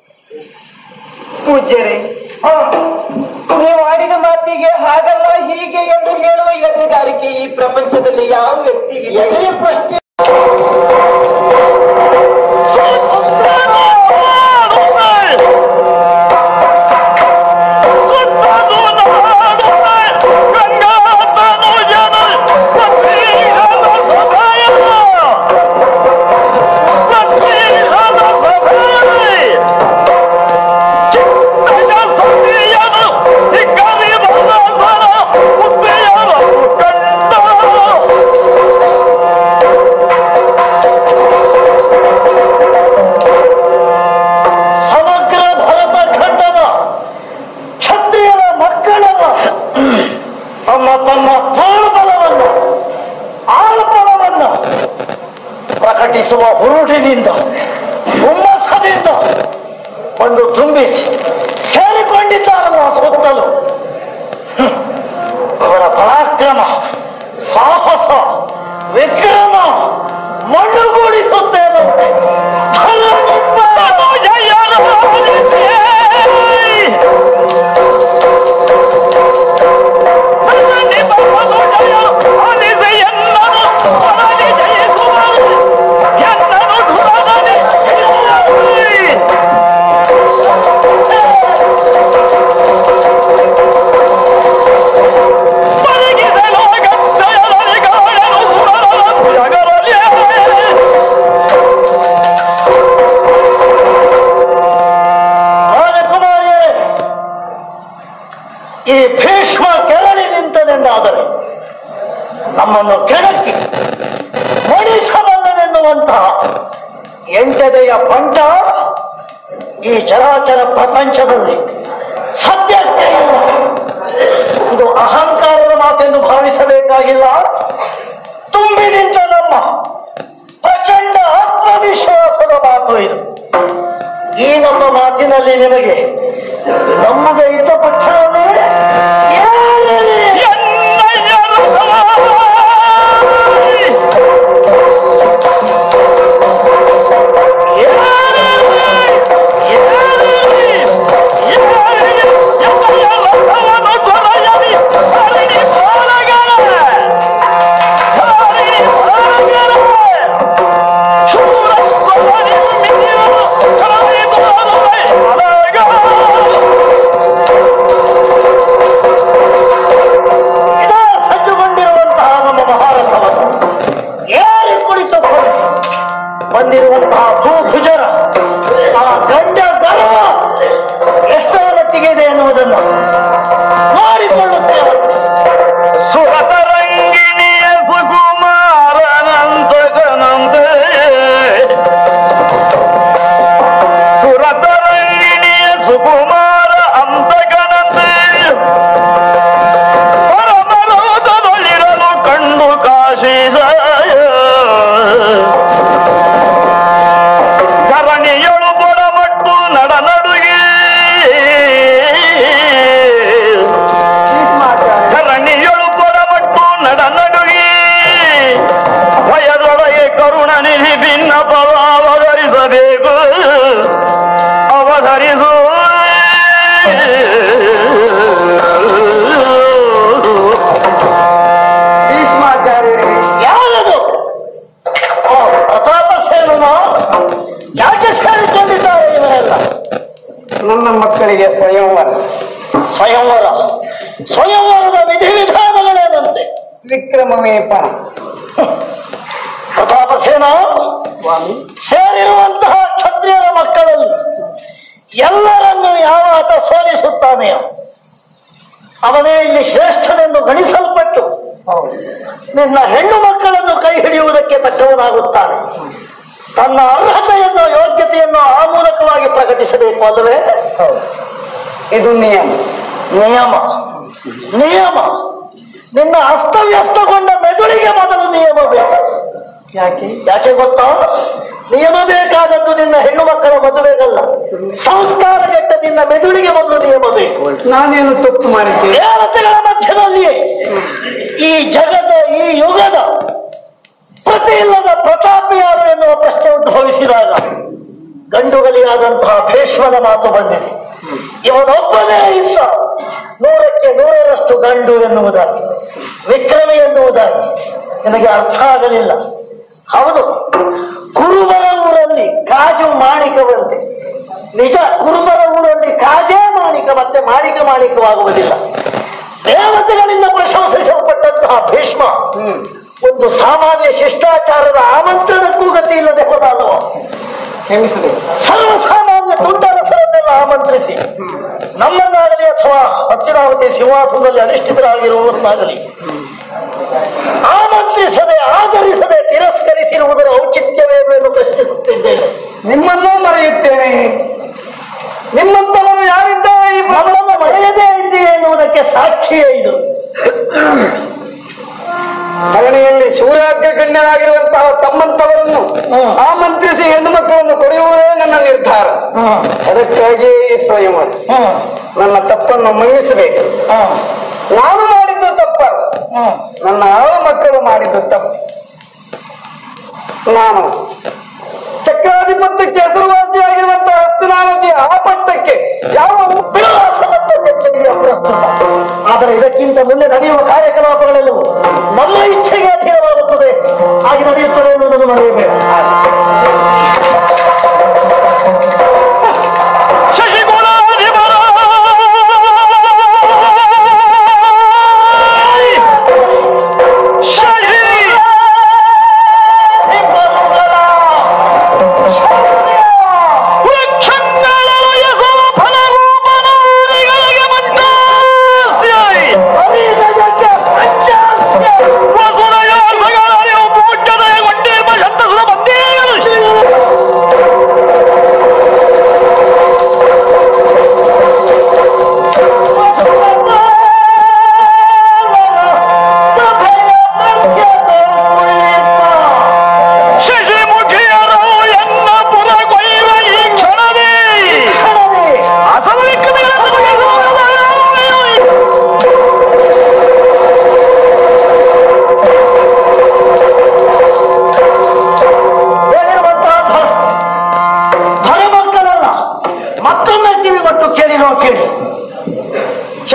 ಪೂಜ್ಯರೇ ಹಾ ನೀವು ಆಡಿದ ಮಾತಿಗೆ ಹಾಗಲ್ಲ ಹೀಗೆ ಎಂದು ಹೇಳುವ ಎದುರುಗಾರಿಕೆ ಈ ಪ್ರಪಂಚದಲ್ಲಿ ಯಾವ ವ್ಯಕ್ತಿಗೆ ಎದೆಯ ಪ್ರಶ್ನೆ ಸಮಗ್ರ ಭರತ ಖಂಡದ ಕ್ಷತ್ರಿಯರ ಮಕ್ಕಳಲ್ಲ ತಮ್ಮ ತಮ್ಮ ತೋಳ್ಬಲವನ್ನು ಆಳ್ಬಲವನ್ನು ಪ್ರಕಟಿಸುವ ಹುರುಡಿನಿಂದ ಹುಮ್ಮಸ್ಸದಿಂದ ಒಂದು ತುಂಬಿಸಿ ಸೇರಿಕೊಂಡಿದ್ದಾರಲ್ಲ ಸುತ್ತಲೂ ಹ್ಮ್. ಅವರ ಪರಾಕ್ರಮ ಸಾಹಸ ವಿಕ್ರಮ ಮಣ್ಣುಗೂಡಿಸುತ್ತೇನಂತೆ ರಾಜಕುಮಾರಿಯರೇ ಈ ಭೀಷ್ಮ ಕೆರಳಿ ನಿಂತನೆಂದಾದರೆ ನಮ್ಮನ್ನು ಕೆಣಕಿ ಮಣಿಸಬಲ್ಲನೆನ್ನುವಂತಹ ಎಂಟದೆಯ ಪಂಚ ಈ ಚರಾಚರ ಪ್ರಪಂಚದಲ್ಲಿ ಸತ್ಯ ಅಹಂಕಾರದ ಮಾತೆಂದು ಭಾವಿಸಬೇಕಾಗಿಲ್ಲ ತುಂಬಿ ನಿಂತ ನಮ್ಮ ಪ್ರಚಂಡ ಆತ್ಮವಿಶ್ವಾಸದ ಮಾತು ಇದು ಈ ನಮ್ಮ ಮಾತಿನಲ್ಲಿ ನಿಮಗೆ ನಮಗೆ ಇದ್ದ ಪಕ್ಷವೇ ಇದಾ ಸಜ್ಜುಗೊಂಡಿರುವಂತಹ ನಮ್ಮ ಮಹಾರಥವನ್ನು ಏರಿ ಕುಳಿತುಕೊಂಡು ಬಂದಿರುವಂತಹ ಭೂಭುಜರ ಆ ಗಂಡ ಗರ್ವ ಎಷ್ಟರ ಮಟ್ಟಿಗೆ ಇದೆ ಎನ್ನುವುದನ್ನು ನೋಡಿಕೊಳ್ಳುತ್ತೇವೆ ಸುರತರಂಗಿಣಿಯ ಸುಕುಮಾರನಂತಕನಂತೆ ಸುರತರಂಗಿಣಿಯ ಸುಕುಮಾರ ಅಂತಕನಂತೆ ಪರಮರೋಧದಲ್ಲಿರಲು ಕಂಡು ಕಾಶಿದ ಧರಣಿಯೊಳು ಬೊಡಮಟ್ಟು ನಡನಡುಗೆ ಧರಣಿಯೊಳು ಬೊಡಮಟ್ಟು ನಡನಡುಗೆ ಭಯದೊಳಗೆ ಕರುಣ ನಿಧಿ ಭಿನ್ನ ಪವ ಅವತರಿಸಬೇಕು ಅವತರಿಸು ಯಾರದು ಓ, ಪ್ರತಾಪ ಸೇನನ ಯಾಕೆ ಸೇರಿಕೊಂಡಿದ್ದಾರೆ ಇವರೆಲ್ಲ ನನ್ನ ಮಕ್ಕಳಿಗೆ ಸ್ವಯಂವರ ಸ್ವಯಂವರ ಸ್ವಯಂವರದ ವಿಧಿವಿಧಾನಗಳೇನಂತೆ ವಿಕ್ರಮವೇ ಪಣ ಪ್ರತಾಪ ಸೇನ ಸೇರಿರುವಂತಹ ಕ್ಷತ್ರಿಯರ ಮಕ್ಕಳಲ್ಲಿ ಎಲ್ಲರನ್ನು ಯಾವ ಆತ ಸೋಲಿಸುತ್ತಾನೆಯೋ ಅವನೇ ಇಲ್ಲಿ ಶ್ರೇಷ್ಠನೆಂದು ಗಣಿಸಲ್ಪಟ್ಟು ನಿನ್ನ ಹೆಣ್ಣು ಮಕ್ಕಳನ್ನು ಕೈ ಹಿಡಿಯುವುದಕ್ಕೆ ತಕ್ಕವನಾಗುತ್ತಾನೆ ತನ್ನ ಅರ್ಹತೆಯನ್ನು ಯೋಗ್ಯತೆಯನ್ನು ಆ ಮೂಲಕವಾಗಿ ಪ್ರಕಟಿಸಬೇಕು ಅಲ್ಲವೇ ಇದು ನಿಯಮ ನಿಯಮ ನಿಯಮ ನಿನ್ನ ಅಸ್ತವ್ಯಸ್ತಗೊಂಡ ಮೆದುಳಿಗೆ ಮೊದಲು ನಿಯಮ ಬೇಕು ಯಾಕೆ ಯಾಕೆ ಗೊತ್ತಾ ನಿಯಮ ಬೇಕಾದದ್ದು ನಿನ್ನ ಹೆಣ್ಣು ಮಕ್ಕಳ ಮದುವೆಗಲ್ಲ ಸಂಸ್ಕಾರಗೆಟ್ಟ ನಿನ್ನ ಮೆದುಳಿಗೆ ಮೊದಲು ನಿಯಮ ಬೇಕು ನಾನೇನು ತಪ್ಪು ಮಾಡಿದ್ದೆ ದೇವತೆಗಳ ಮಧ್ಯದಲ್ಲಿಯೇ ಈ ಜಗದ ಈ ಯುಗದ ಪ್ರತಿ ಇಲ್ಲದ ಪ್ರತಾಪಿ ಯಾರು ಎನ್ನುವ ಪ್ರಶ್ನೆ ಉದ್ಭವಿಸಿದಾಗ ಗಂಡುಗಲಿಯಾದಂತಹ ಭೀಷ್ಮನ ಮಾತು ಬಂದಿದೆ ಇವನೊಬ್ಬನೇ ಇಲ್ಲ ನೂರಕ್ಕೆ ನೂರರಷ್ಟು ಗಂಡು ಎನ್ನುವುದಾಗಿ ವಿಕ್ರಮಿ ಎನ್ನುವುದಾಗಿ ನಿನಗೆ ಅರ್ಥ ಆಗಲಿಲ್ಲ ಹೌದು ಕುರುಬರ ಊರಲ್ಲಿ ಕಾಜು ಮಾಣಿಕವಂತೆ ನಿಜ ಕುರುಬರ ಊರಲ್ಲಿ ಕಾಜೇ ಮಾಣಿಕ ಮತ್ತೆ ಮಾಣಿಕ ಮಾಣಿಕವಾಗುವುದಿಲ್ಲ ದೇವತೆಗಳಿಂದ ಪ್ರಶಂಸಿಸಲ್ಪಟ್ಟಂತಹ ಭೀಷ್ಮ ಒಂದು ಸಾಮಾನ್ಯ ಶಿಷ್ಟಾಚಾರದ ಆಮಂತ್ರಣಕ್ಕೂ ಗತಿ ಇಲ್ಲದೆ ಹೋದಾದವ ಕ್ಷಮಿಸಬೇಕು ಸರ್ವಸಾಮಾನ್ಯ ತುಂಡರಸರನ್ನೆಲ್ಲ ಆಮಂತ್ರಿಸಿ ನಮ್ಮನ್ನಾಗಲಿ ಅಥವಾ ಹತ್ತಿರಾವತಿ ಸಿಂಹಾಸನದಲ್ಲಿ ಅಧಿಷ್ಠಿತರಾಗಿರುವವರನ್ನಾಗಲಿ ಆಮಂತ್ರಿಸದೆ ಆದರಿಸದೆ ತಿರಸ್ಕರಿಸಿರುವುದರ ಔಚಿತ್ಯವೇನು ಎಂದು ಪ್ರಶ್ನಿಸುತ್ತಿದ್ದೇನೆ ನಿಮ್ಮನ್ನೂ ಮರೆಯುತ್ತೇನೆ ನಿಮ್ಮಂತವರು ಯಾರಿದ್ದಾರೆ ಈ ನಮ್ಮನ್ನು ಮರೆಯದೇ ಇದ್ದೀವಿ ಎನ್ನುವುದಕ್ಕೆ ಸಾಕ್ಷಿಯೇ ಇದು ಧರಣಿಯಲ್ಲಿ ಸೂರ್ಯಾಗ್ರಗಣ್ಯರಾಗಿರುವಂತಹ ತಮ್ಮಂತವರನ್ನು ಹ್ಮ್. ಆಮಂತ್ರಿಸಿ ಹೆಣ್ಣು ಮಕ್ಕಳನ್ನು ಕೊಡೆಯುವುದೇ ನನ್ನ ನಿರ್ಧಾರ ಅದಕ್ಕಾಗಿ ಈ ಸ್ವಯಂವರ ನನ್ನ ತಪ್ಪನ್ನು ಮನ್ನಿಸಬೇಕು ನಾನು ಮಾಡಿದ್ದು ತಪ್ಪ ನನ್ನ ಆವ ಮಕ್ಕಳು ಮಾಡಿದ್ದು ತಪ್ಪು ನಾನು ಚಕ್ರಾಧಿಪತ್ಯಕ್ಕೆ ಹೆಸರುವಾಸಿಯಾಗಿರುವಂತಹ ಹಸ್ತನಾನದಿ ಆ ಪಟ್ಟಕ್ಕೆ ಯಾವ ವಿಳಾಸವನ್ನು ಮೆಚ್ಚುಗೆಯ ಪ್ರಸ್ತುತ ಆದರೆ ಇದಕ್ಕಿಂತ ಮುಂದೆ ನಡೆಯುವ ಕಾರ್ಯಕಲಾಪಗಳೆಲ್ಲವೂ ನಮ್ಮ ಇಚ್ಛೆಗೆ ಅಧೀನವಾಗುತ್ತದೆ ಹಾಗೆ ನಡೆಯುತ್ತದೆ ಎನ್ನುವುದನ್ನು ಮರೆಯಬೇಡ ಶಶಿಕುಲಾಧಿಪರ ಶಶಿ ವೃಕ್ಷಗಳಲಯಸುವ ಫಲರೂಪನಾದಿಗಳಿಗೆ ಮಂಟಾಸ್ಯಾಯಿ. ವಸುದಯಾರ್ಭಗಳರಿವು ಪೂಜ್ಯತೆಗೊಂಡಿರುವ ಶಬ್ದಸುರ ಬಂದೇಯರು.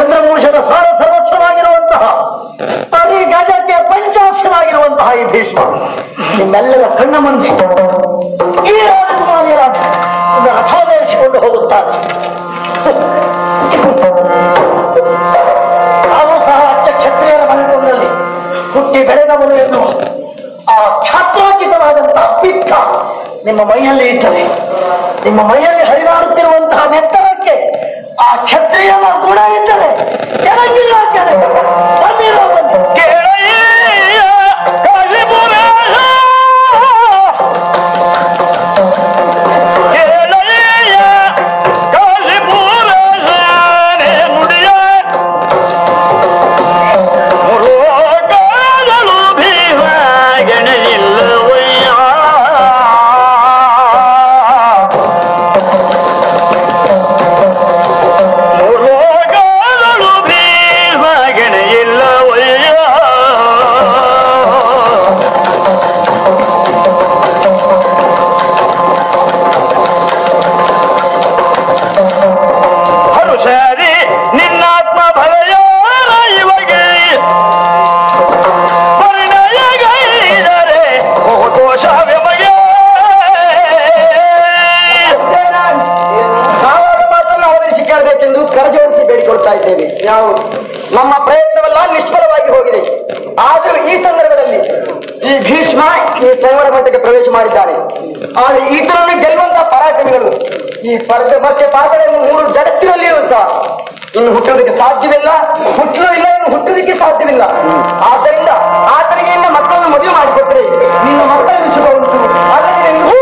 ಚಂದ್ರವಂಶದ ಸಾರ ಸರ್ವಸ್ವವಾಗಿರುವಂತಹ ಅರಿ ಗಜಕ್ಕೆ ಪಂಚಾಕ್ಷರಾಗಿರುವಂತಹ ಈ ಭೀಷ್ಮ ನಿಮ್ಮೆಲ್ಲರ ಕಣ್ಣ ಮುಂದೆ ಈ ರಾಜಕುಮಾರಿಯರ ಒಂದು ರಥೋದೇಶಿಕೊಂಡು ಹೋಗುತ್ತಾರೆ ನಾವು ಸಹ ಅಚ್ಚ ಕ್ಷತ್ರಿಯರ ಮನೆತನದಲ್ಲಿ ಹುಟ್ಟಿ ಬೆಳೆದವನು ಎನ್ನುವ ಆ ಕ್ಷಾತ್ರೋಚಿತವಾದಂತಹ ಪಿತ್ತ ನಿಮ್ಮ ಮೈಯಲ್ಲಿ ಇದ್ದರೆ ನಿಮ್ಮ ಮೈಯಲ್ಲಿ ಹರಿದಾಡುತ್ತಿರುವಂತಹ ನೆತ್ತರಕ್ಕೆ ಆ ಕ್ಷತ್ರಿಯನ ಗುಣ ಇದ್ದರೆ ಕೆಳಗಿಲ್ಲ ಕೆಳಗೆ ಬಂದಿರೋ ಬಂದು ಗೆಳೆಯ ಕಾಶಿಪುರ ಗೆಳೆಯ ಕಾಶಿಪುರ ನುಡಿಯ ಮುರುಗಾದಳು ಭೀಮ ಗೆಣೆಯಿಲ್ಲವಯ್ಯ ಮುರುಗಾದಳು ಭೀಮ ಗೆಣೆಯಿಲ್ಲವಯ್ಯ ಹರುಷರಿ ನಿನ್ನಾತ್ಮ ಭಯಯೋರ ಇಮಗೆ ಪರಿಣಯಗೈದರೆ ದೋಷ ವ್ಯಮಗೆ ನಾವಾದ ಮಾತನ್ನು ಆವರಿಸಿ ಕೇಳಬೇಕೆಂದು ಕರಜೋಡಿಸಿ ಬೇಡಿಕೊಳ್ತಾ ಇದ್ದೇವೆ ನಾವು ನಮ್ಮ ಪ್ರಯತ್ನವೆಲ್ಲ ನಿಷ್ಫಲವಾಗಿ ಹೋಗಿದೆ ಆದರೂ ಈ ಸಂದರ್ಭದಲ್ಲಿ ಈ ಭೀಷ್ಮ ಈ ಸಂವರ ಮಠಕ್ಕೆ ಪ್ರವೇಶ ಮಾಡಿದ್ದಾನೆ ಆದರೆ ಈತನನ್ನು ಗೆಲ್ಲುವಂತಹ ಪರಾಕ್ರಮಿಗಳು ಈ ಪರದೆ ಮತ್ತೆ ಪಾತ್ರೆಯನ್ನು ಮೂರು ಜಗತ್ತಿನಲ್ಲಿಯೂ ಸಹ ಇನ್ನು ಹುಟ್ಟುವುದಕ್ಕೆ ಸಾಧ್ಯವಿಲ್ಲ ಹುಟ್ಟಲು ಇಲ್ಲ ಇನ್ನು ಹುಟ್ಟುವುದಕ್ಕೆ ಸಾಧ್ಯವಿಲ್ಲ ಆದ್ದರಿಂದ ಆತನಿಗೆ ಇನ್ನು ಮಕ್ಕಳನ್ನು ಮದುವೆ ಮಾಡಿಕೊಟ್ರೆ ನಿನ್ನ ಮಕ್ಕಳನ್ನು ಸುಖ ಉಂಟು ಅದಕ್ಕೆ ನಿನಗೆ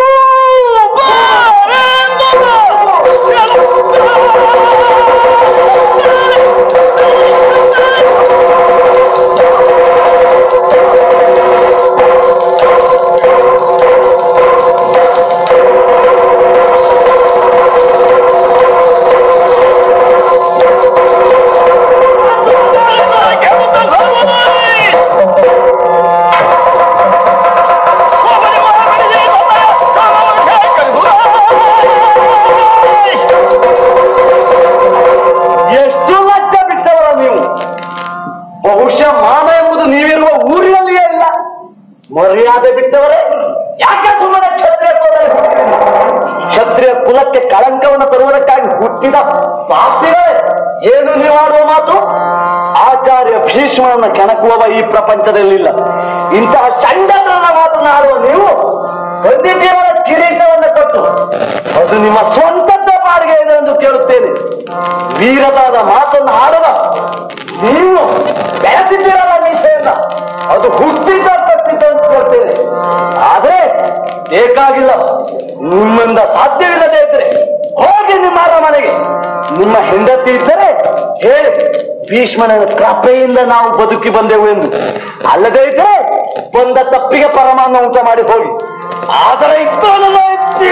ಎಷ್ಟು ಲಕ್ಷ ಬಿಟ್ಟವರ ನೀವು ಬಹುಶಃ ಮಾನ ಎಂಬುದು ನೀವಿರುವ ಊರಿನಲ್ಲಿಯೇ ಇಲ್ಲ ಮರ್ಯಾದೆ ಬಿಟ್ಟವರೇ ಯಾಕೆ ಸುಮ್ಮನೆ ಕ್ಷತ್ರಿಯ ಕುಲದಲ್ಲಿ ಹುಟ್ಟಿದ್ರಿ? ಕ್ಷತ್ರಿಯ ಕುಲಕ್ಕೆ ಕಳಂಕವನ್ನು ತರುವುದಕ್ಕಾಗಿ ಹುಟ್ಟಿದ ಪಾಪಿಗಳೇ ಏನು ನೀವಾಡುವ ಮಾತು ಆಚಾರ್ಯ ಭೀಷ್ಮನನ್ನ ಕೆಣಕುವವ ಈ ಪ್ರಪಂಚದಲ್ಲಿಲ್ಲ ಇಂತಹ ಚಂಡನ ಮಾತನಾಡುವ ನೀವು ಬಂದಿದ್ದೀರಲ್ಲ ಕಿರೀಟವನ್ನು ಕೊಟ್ಟು ಅದು ನಿಮ್ಮ ಸ್ವಂತದ ಬಾಡಿಗೆ ಇದೆ ಎಂದು ಕೇಳುತ್ತೇನೆ ವೀರದಾದ ಮಾತನ್ನು ಆಡದ ನೀವು ಬೆಳೆಸಿದ್ದೀರಲ್ಲ ಮೀಸೆಯನ್ನ ಅದು ಹುಟ್ಟಿದ್ದ ತಪ್ಪಿದ್ದ ಅಂತ ಕೇಳ್ತೇನೆ ಆದ್ರೆ ಬೇಕಾಗಿಲ್ಲ ನಿಮ್ಮಿಂದ ಸಾಧ್ಯವಿಲ್ಲದೆ ಇದ್ರೆ ಹೋಗಿ ನಿಮ್ಮ ಮನೆಗೆ ನಿಮ್ಮ ಹೆಂಡತಿ ಇದ್ದರೆ ಹೇಳಿ ಭೀಷ್ಮನ ಕೃಪೆಯಿಂದ ನಾವು ಬದುಕಿ ಬಂದೆವು ಎಂದು ಅಲ್ಲದೆ ಇದ್ರೆ ಬಂದ ತಪ್ಪಿಗೆ ಪರಮಾನ್ನ ಊಟ ಮಾಡಿ ಹೋಗಿ ಆದರೆ ಇದ್ದವನನ್ನ ಎತ್ತಿ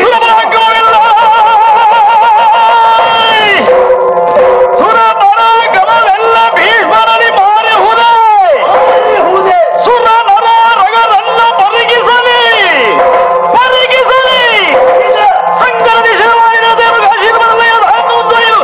ಸುರಪರಾಗಮವೆಲ್ಲ ಭೀಷ್ಮರಲ್ಲಿ ಮಾರಿಹುದೇ ಹೂದೆ. ಸುರ ನರ ರಗರನ್ನ ಪರಿಗಿಸಲಿ ಪರಿಗಿಸಲಿ ಸಂಕರ ನಿಷೇಧವಾಯಿನ ದೇವರು ಆಶೀರ್ವಾದಮಯ ಧಾನ್ಯೋದಯರು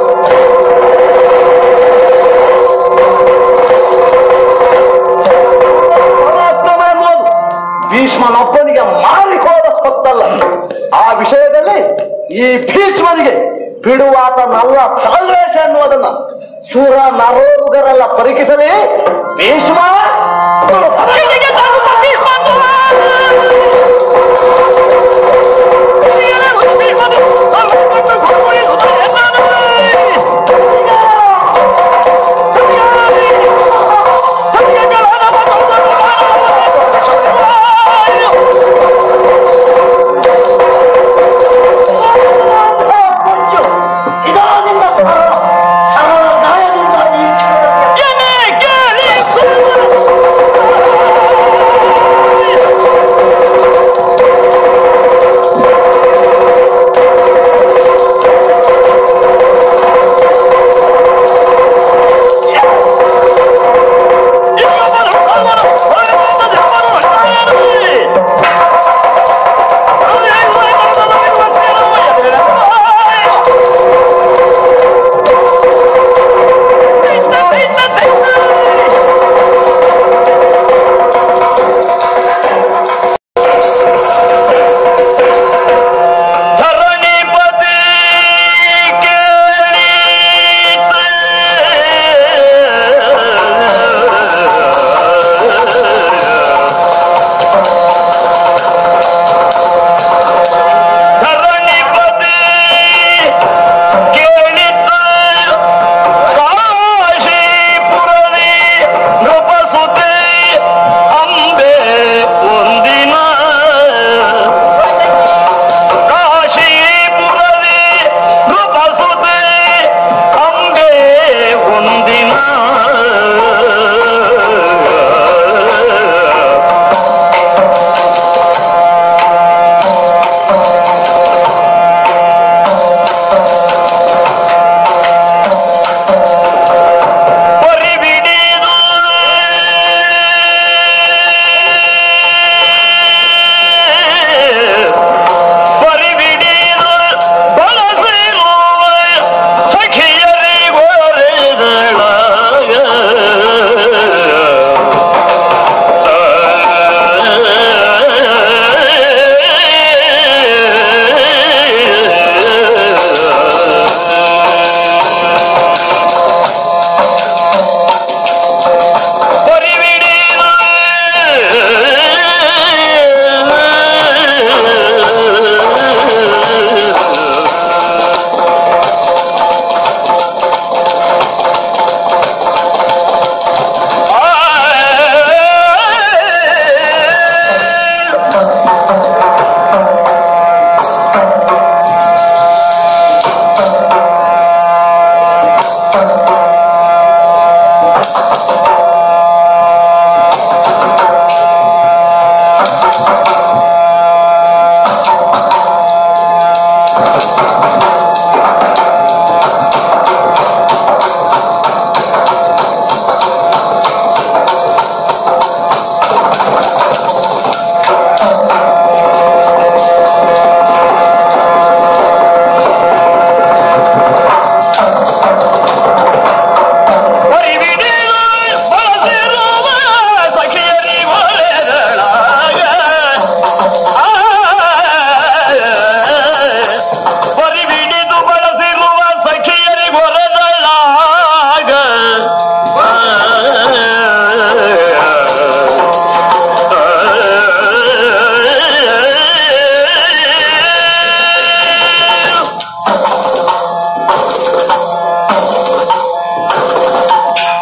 ಪರಾಕ್ರಮ ಎನ್ನುವುದು ಭೀಷ್ಮನೊಬ್ಬನಿಗೆ ಮಾರಿಕೊಳ್ಳದ ಹೊತ್ತಲ್ಲ ಆ ವಿಷಯದಲ್ಲಿ ಈ ಭೀಷ್ಮನಿಗೆ ಬಿಡುವಾತ ನಲ್ಲ ಸಲ್ವೇಶ ಎನ್ನುವುದನ್ನ ಸುರ ನರೋರುಗರೆಲ್ಲ ಪರಿಕಿಸಲಿ ಭೀಷ್ಮ ಇಲ್ಲಿಗೆ ತರುವ ಭೀಷ್ಮನು. ಭೀಷ್ಮನು ಅಲ್ಲೊಬ್ಬನು ಗುರುಗುಳಿಸುತ್ತ ಎನ್ನನು. ಕೊಂಚು ಇದಾದಿಂದ ಸರಳ ಸರಳ ನ್ಯಾಯದಿಂದ ಈ ಕ್ಷಣದಲ್ಲಿ ಎನೆ ಕೇಳಿಸು.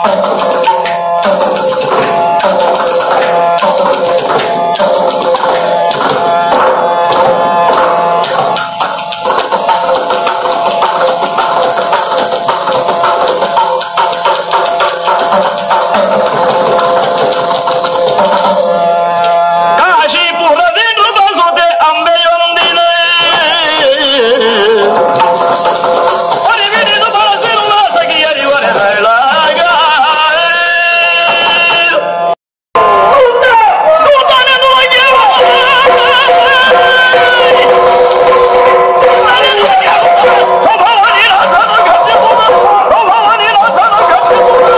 ಕಾಶಿಪುರದಿ ನೃಪಸುತೆ ಅಂಬೆಯೊಂದಿನ ಅರಿವಿಡಿದು ಬಳಸಿರುವ ಸಖಿಯರಿವರೆಗಳಾಗ ದೂತನೆಂದು ಒಗೆಯುವ. ಭವಾನಿನಾಥನು ಗತಿಸುವುದು, ಭವಾನಿನಾಥನು ಗತಿಸುವುದು.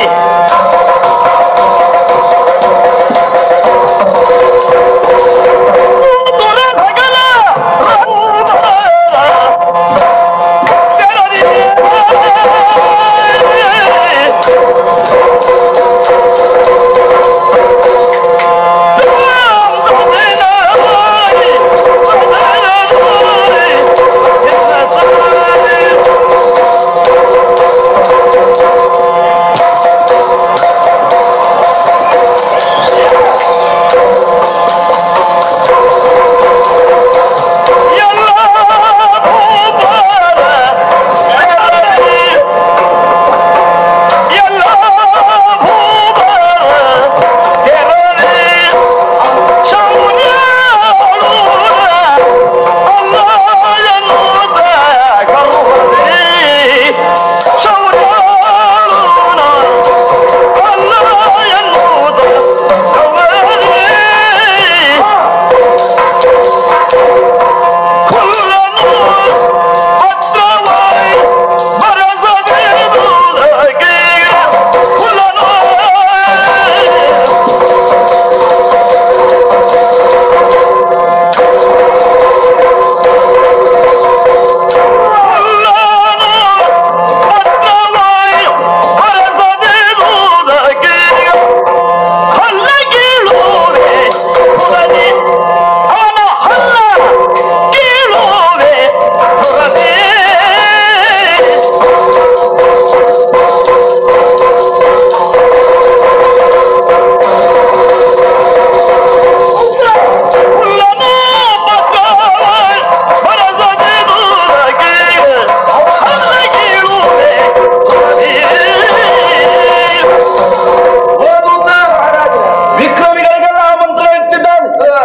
ವಿಕ್ರಮಿಗಳಿಗೆಲ್ಲ ಆಮಂತ್ರಣ ಇಟ್ಟಿದ್ದಾನೆ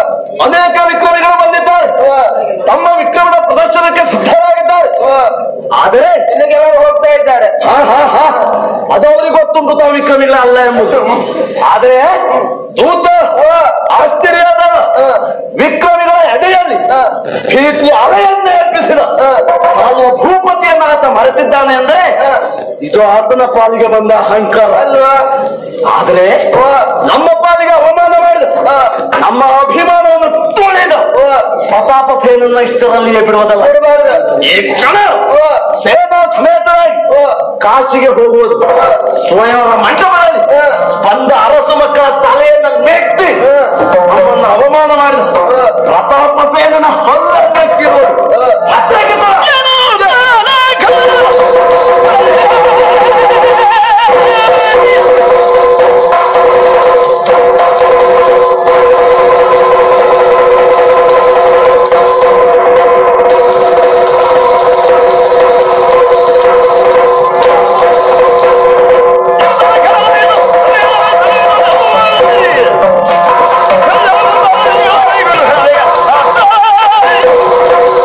ಅನೇಕ ವಿಕ್ರಮಿಗಳು ಬಂದಿದ್ದಾರೆ ತಮ್ಮ ವಿಕ್ರಮದ ಪ್ರದರ್ಶನಕ್ಕೆ ಸಿದ್ಧರಾಗಿದ್ದಾರೆ ಆದರೆ ನಿನಗೆ ಯಾರು ಹೋಗ್ತಾ ಇದ್ದಾರೆ ಹಾ ಹಾ ಹಾ ಅದು ಅವರಿಗೆ ಗೊತ್ತುಂಟು ತಾವು ವಿಕ್ರಮಿಗಳ ಅಲ್ಲ ಎಂಬುದು ಆದರೆ ದೂತ ಆಶ್ಚರ್ಯದ ವಿಕ್ರಮಿಗಳ ಎಡೆಯಲ್ಲಿ ಭೀತಿ ಅಲೆಯನ್ನೇ ಎಬ್ಬಿಸಿದ ಆಳುವ ಭೂಪತಿಯನ್ನ ಆತ ಮರೆತಿದ್ದಾನೆ ಅಂದ್ರೆ ಇದು ಆತನ ಪಾಲಿಗೆ ಬಂದ ಅಹಂಕಾರ ಅಲ್ವಾ ಆದರೆ ನಮ್ಮ ಪಾಲಿಗೆ ಅವಮಾನ ಮಾಡಿದ ನಮ್ಮ ಅಭಿಮಾನವನ್ನು ತುಳಿದ ಪ್ರತಾಪ ಸೇನನ್ನ ಇಷ್ಟರಲ್ಲಿಯೇ ಬಿಡುವುದಲ್ಲ ಈ ಕ್ಷಣ ಸೇನಾ ಸಮೇತರಾಗಿ ಕಾಶಿಗೆ ಹೋಗುವುದು ಸ್ವಯಂವರ ಮಂಟಪದಲ್ಲಿ ಬಂದ ಅರಸು ಮಕ್ಕಳ ತಲೆಯನ್ನು ಮೆಟ್ಟಿ ಅವರನ್ನು ಅವಮಾನ ಮಾಡಿದ ಪ್ರತಾಪ ಸೇನನ ಹೊಲ್ಲಕ್ಕಿರುವುದು Yeah.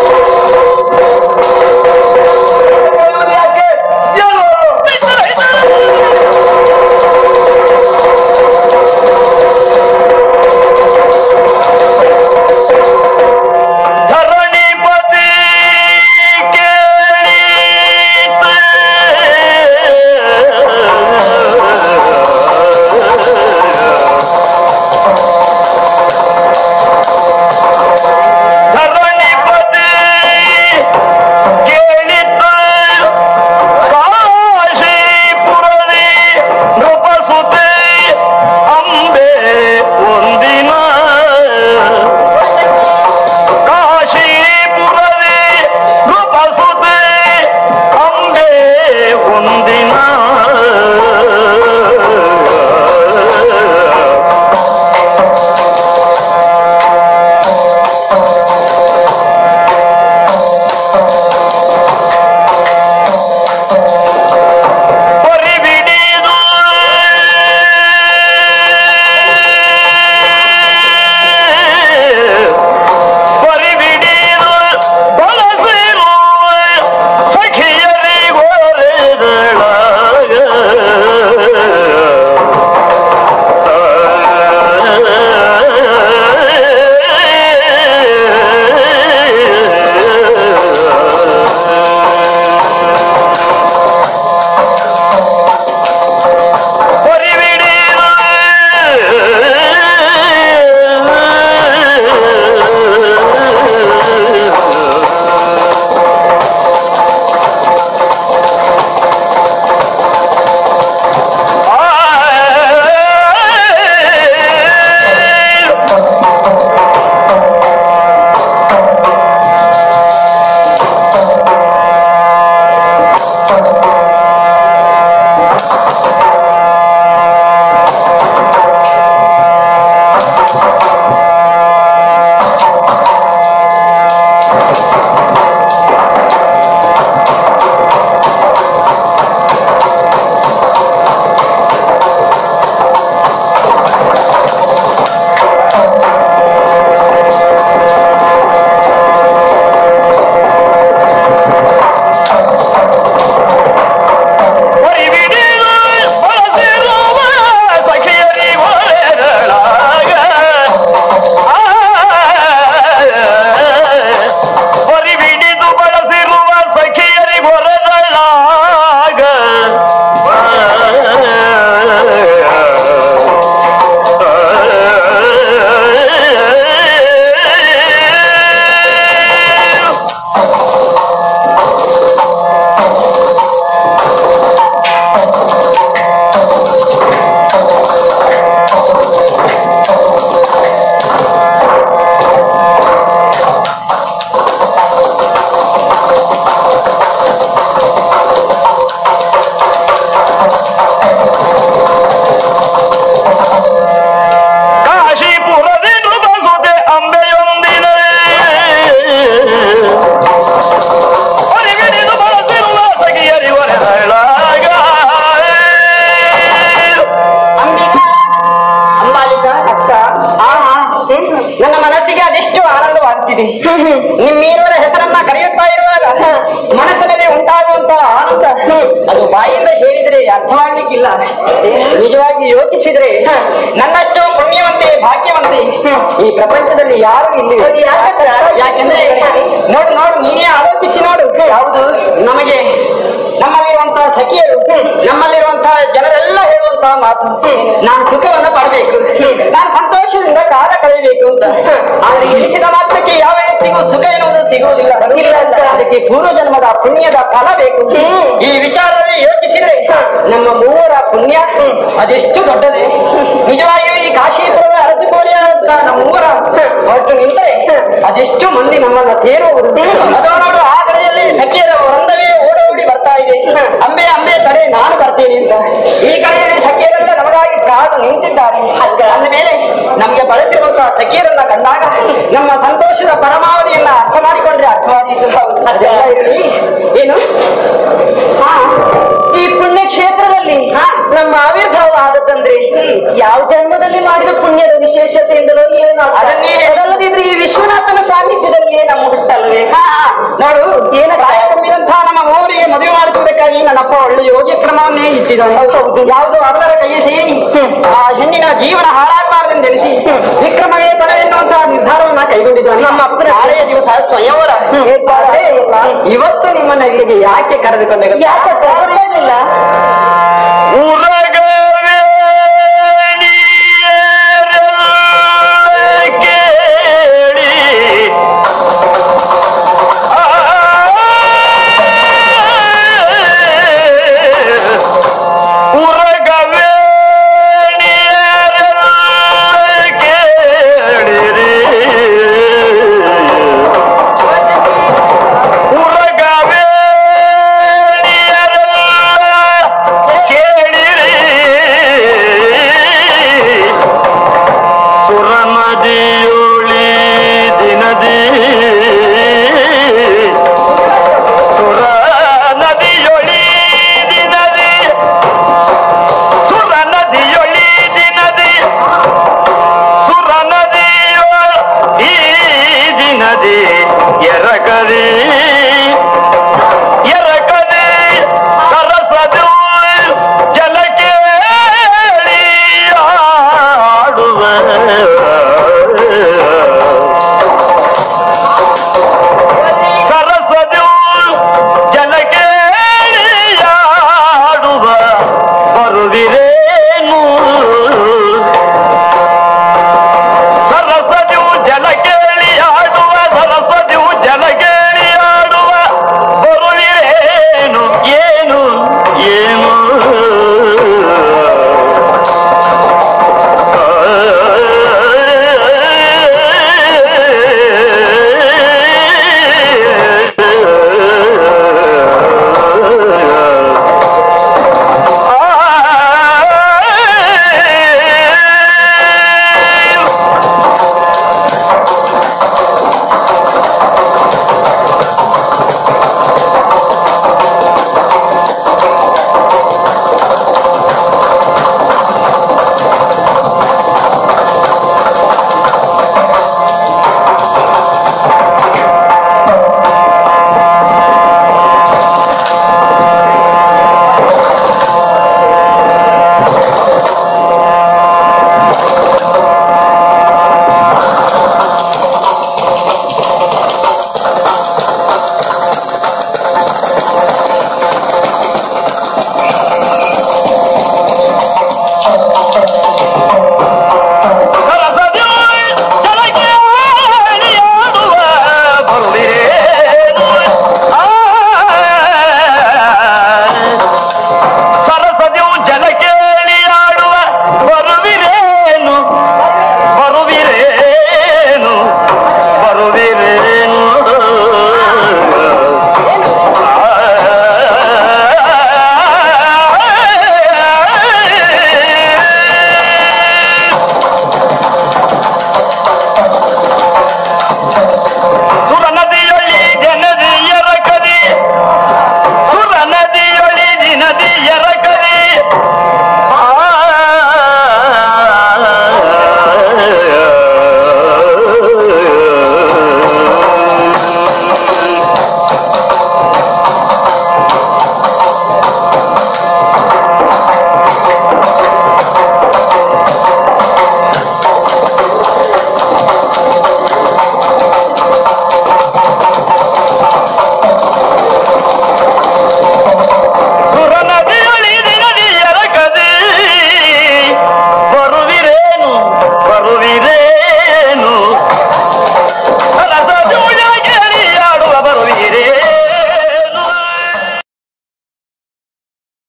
ಇದೆ ನಿಮ್ಮೀರುವರ ಹೆಸರನ್ನ ಕರೆಯುತ್ತಾ ಇರುವಾಗ ಮನಸ್ಸಿನಲ್ಲಿ ಉಂಟಾಗುವಂತ ಆನಂದ ಅದು ಬಾಯಿಂದ ಹೇಳಿದ್ರೆ ಅರ್ಥವಾಗ್ಲಿಕ್ಕಿಲ್ಲ ನಿಜವಾಗಿ ಯೋಚಿಸಿದ್ರೆ ನನ್ನಷ್ಟು ಪುಣ್ಯವಂತೆ ಭಾಗ್ಯವಂತೆ ಈ ಪ್ರಪಂಚದಲ್ಲಿ ಯಾರು ಇಲ್ಲಿ ಯಾಕೆಂದ್ರೆ ನೋಡು ನೋಡು ನೀನೇ ಆಲೋಚಿಸಿ ನೋಡು ಯಾವುದು ನಮಗೆ ನಮ್ಮಲ್ಲಿರುವಂತಹ ಸಖಿಯರು ನಮ್ಮಲ್ಲಿರುವಂತಹ ಜನರೆಲ್ಲ ಹೇಳುವಂತಹ ಮಾತು ನಾನು ಸುಖವನ್ನ ಪಡಬೇಕು ನಾನು ಸಂತೋಷದಿಂದ ಕಾಲ ಕಳೆಯಬೇಕು ಅಂತ ಆದ್ರೆ ಎನಿಸಿದ ಮಾತ್ರಕ್ಕೆ ಯಾವ ವ್ಯಕ್ತಿಗೂ ಸುಖ ಎನ್ನುವುದು ಸಿಗುವುದಿಲ್ಲ ಇಲ್ಲ ಅಂತ ಅದಕ್ಕೆ ಪೂರ್ವ ಜನ್ಮದ ಪುಣ್ಯದ ಫಲ ಬೇಕು ಈ ವಿಚಾರದಲ್ಲಿ ಯೋಚಿಸಿದ್ರೆ ನಮ್ಮ ಮೂವರ ಪುಣ್ಯ ಅದೆಷ್ಟು ದೊಡ್ಡದೆ ನಿಜವಾಗಿಯೂ ಈ ಕಾಶೀಪುರದ ಅರಸುಕೋರಿಯ ಅಂತ ನಮ್ಮ ಮೂವರ ಹೊರಟು ನಿಂತರೆ ಅದೆಷ್ಟು ಮಂದಿ ನಮ್ಮನ್ನ ಸೇರುವುದು ಅದೋ ನೋಡು ಆ ಕಡೆಯಲ್ಲಿ ಸಖಿಯರ ವೃಂದವೇ ಓಡೋಡಿ ಬರ್ತಾ ಇದೆ ಅಂಬೆ ಅಂಬೆ ತಡೆ ನಾನು ಬರ್ತೇನೆ ಅಂತ ಈ ಕಡೆಯಲ್ಲಿ ಸಖಿಯರೆಲ್ಲ ನಮಗಾಗಿ ಕಾದು ನಿಂತಿದ್ದಾರೆ ಅಂದ ಮೇಲೆ ನಮಗೆ ಬಳಸಿರುವಂತಹ ಸಖಿಯರನ್ನ ಕಂಡಾಗ ನಮ್ಮ ಸಂತೋಷದ ಪರಮಾವಧಿಯನ್ನ ಅರ್ಥ ಮಾಡಿಕೊಂಡ್ರೆ ಅರ್ಥವಾದೀತು ಅದೆಲ್ಲ ಇರಲಿ ಏನು ಹಾ ಈ ಪುಣ್ಯ ಕ್ಷೇತ್ರದಲ್ಲಿ ನಮ್ಮ ಆವಿರ್ಭಾವ ಆದದಂದ್ರೆ ಯಾವ ಜನ್ಮದಲ್ಲಿ ಮಾಡಿದ ಪುಣ್ಯದ ವಿಶೇಷತೆಯಿಂದಲೋ ಏನೋ ಅದನ್ನೇ ಅದಲ್ಲದಿದ್ರೆ ಈ ವಿಶ್ವನಾಥನ ಸಾನ್ನಿಧ್ಯದಲ್ಲಿಯೇ ನಮ್ಮ ಹುಟ್ಟಲ್ವೇ ನೋಡು ಏನ ಕಾಯ ತುಂಬಿದಂತಹ ನಮ್ಮ ಮೂವರಿಗೆ ಮದುವೆ ಮಾಡಿಸಬೇಕಾಗಿ ನನ್ನಪ್ಪ ಒಳ್ಳೆ ಯೋಗ್ಯ ಕ್ರಮವನ್ನೇ ಇಟ್ಟಿದ್ದಾನೆ ಯಾವುದು ಅವರ ಕೈಯ ಸೇರಿ ಆ ಹೆಣ್ಣಿನ ಜೀವನ ಹಾಳಾಗಬಾರದೆಂದೆನಿಸಿ ವಿಕ್ರಮವೇ ಬರ ಎನ್ನುವಂತಹ ನಿರ್ಧಾರವನ್ನ ಕೈಗೊಂಡಿದ್ದಾನೆ ನಮ್ಮ ಅಪ್ಪನ ನಾಳೆಯ ದಿವಸ ಸ್ವಯಂವರ ಏರ್ಪಾಡೇ ಇಲ್ಲ. ಇವತ್ತು ನಿಮ್ಮನ್ನ ಇಲ್ಲಿಗೆ ಯಾಕೆ ಕರೆದುಕೊಂಡೆ ಯಾಕೆ ಕರೆದಿಲ್ಲ